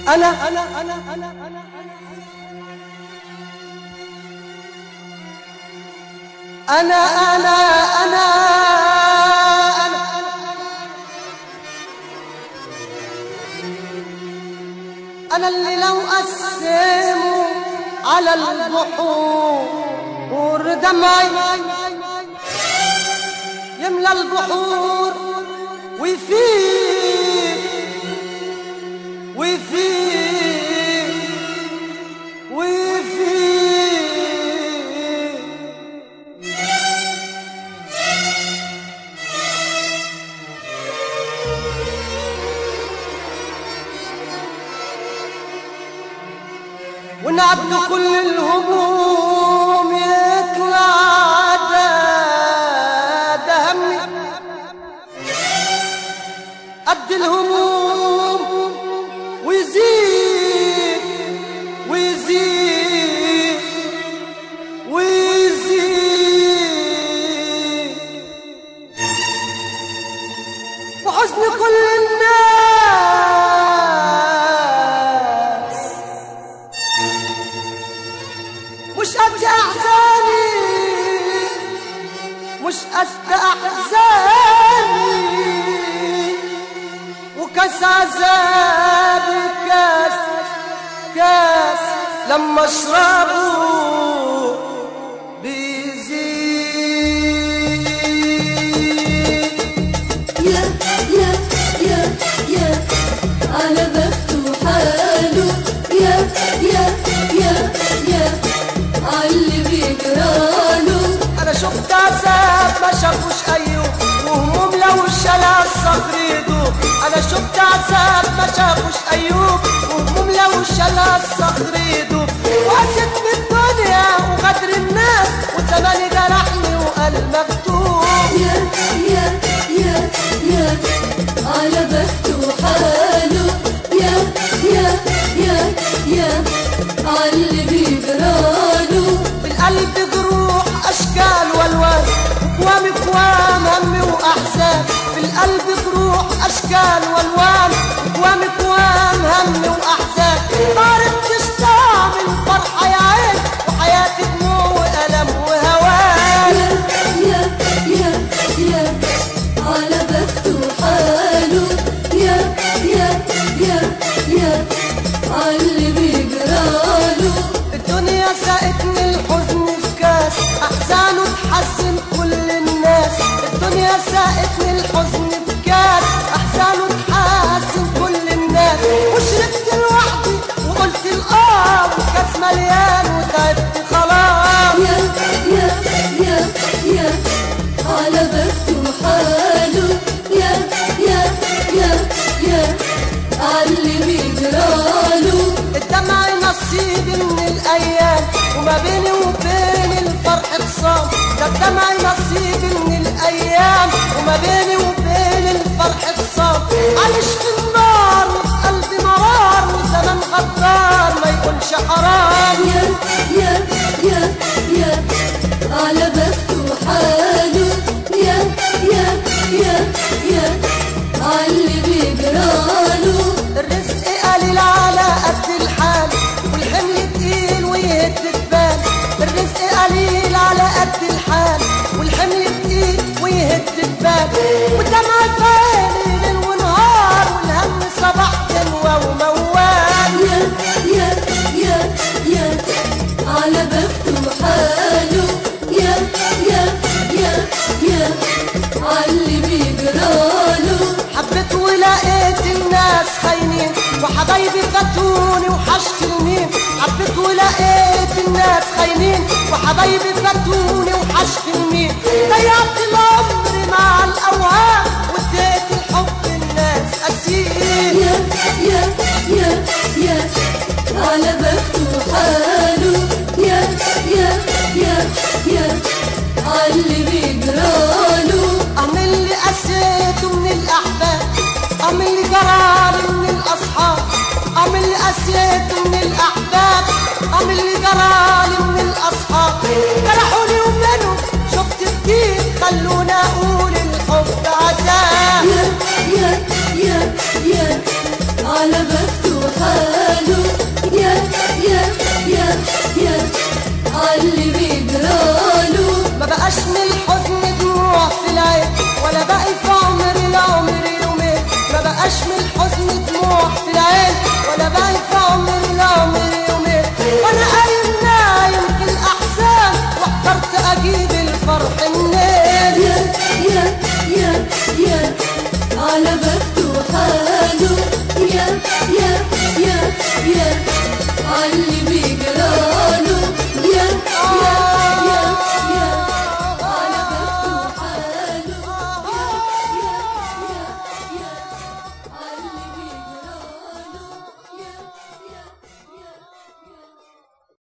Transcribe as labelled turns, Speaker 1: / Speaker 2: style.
Speaker 1: أنا أنا أنا أنا أنا أنا أنا أنا أنا أنا اللي لو قسموا على البحور دمعي يملى البحور ويفيد ويفيد ويفيد ونعبد كل الهموم يطلع ده ده همي قد الهموم ويزيد ويزيد ويزيد وحزن كل الناس مش قد احزاني مش قد احزاني وكاس عذابي كاس كاس لما اشربه بيزيد
Speaker 2: يا يا يا يا على بخته حاله يا يا يا يا عاللي بيجراله
Speaker 1: انا شفت عذاب ما شافوش ايوب وهموم لو شلا الصخر يدوب انا شفت عذاب ما شافوش ايوب وهموم لو شلا الصخر يدوب وقست بالدنيا وغدر الناس وزماني جرحني وقال مكتوب
Speaker 2: يا يا يا يا على بخته حاله يا يا يا يا عاللي بيجراله
Speaker 1: في القلب جروح اشكال والوان اكوام اكوام هم واحزان في القلب جروح اشكال والوان اكوام اكوام هم واحزان ما عرفتش طعم الفرحه يا عين وحياتي دموع والم وهوان
Speaker 2: يا يا يا على بخته حاله يا يا يا يا عاللي بيجراله
Speaker 1: الدنيا ساقتني الحزن في كاس احزانه تحزن كل الناس الدنيا ساقتني الحزن في كاس احزانه تحزن كل الناس وشربت لوحدي وقلت الاه والكاس مليان وتعبت خلاص
Speaker 2: يا يا يا يا على بخته حاله يا يا يا يا عاللي بيجراله
Speaker 1: الدمع نصيبي من الايام وما بيني وبين الفرح خصام ده الدمع نصيبي من الايام وما بيني وبين الفرح خصام عايش في النار وفي قلبي مرار وزمان غدار ما يكونش حرام
Speaker 2: يا يا يا يا على بخته حاله يا يا يا يا عاللي بيجراله
Speaker 1: الرزق قليل على قد الحال والحمل تقيل ويهد البال الرزق قليل على قد الحال والحمل تقيل ويهد البال والدمع في عيني ليل ونهار والهم صباح دنوة وموال
Speaker 2: يا يا يا يا على بخته حاله يا يا يا يا عاللي بيجراله
Speaker 1: حبيت ولقيت الناس خاينين وحبايبي فاتوني وحشت المين حبيت ولقيت الناس خاينين وحبايبي فاتوني وحشت المين ضيعت العمر مع الاوهام واديت الحب الناس اسير
Speaker 2: يا يا يا يا على بخته حاله يا يا يا يا عاللي بيجراله
Speaker 1: اعمل اللي قسيته من الاحباب اعمل اللي جرالي من الاصحاب اعمل اللي قسيته من الاحباب اعمل اللي جرالي من الاصحاب جرحوني ومنهم شفت كتير خلوني اقول الحب عذاب
Speaker 2: يا يا يا يا على بخته حاله يا يا يا يا عاللي بيجراله
Speaker 1: ما بقاش من الحزن دموع في العين ولا باقي في عمري لعمري يومين ما بقاش من الحزن دموع في العين ولا باقي في عمري لعمري يومين وانا قايم نايم في الاحزان واحترت اجيب الفرح منين
Speaker 2: يا يا يا يا على بخته حاله يا يا يا يا عاللي بيجراله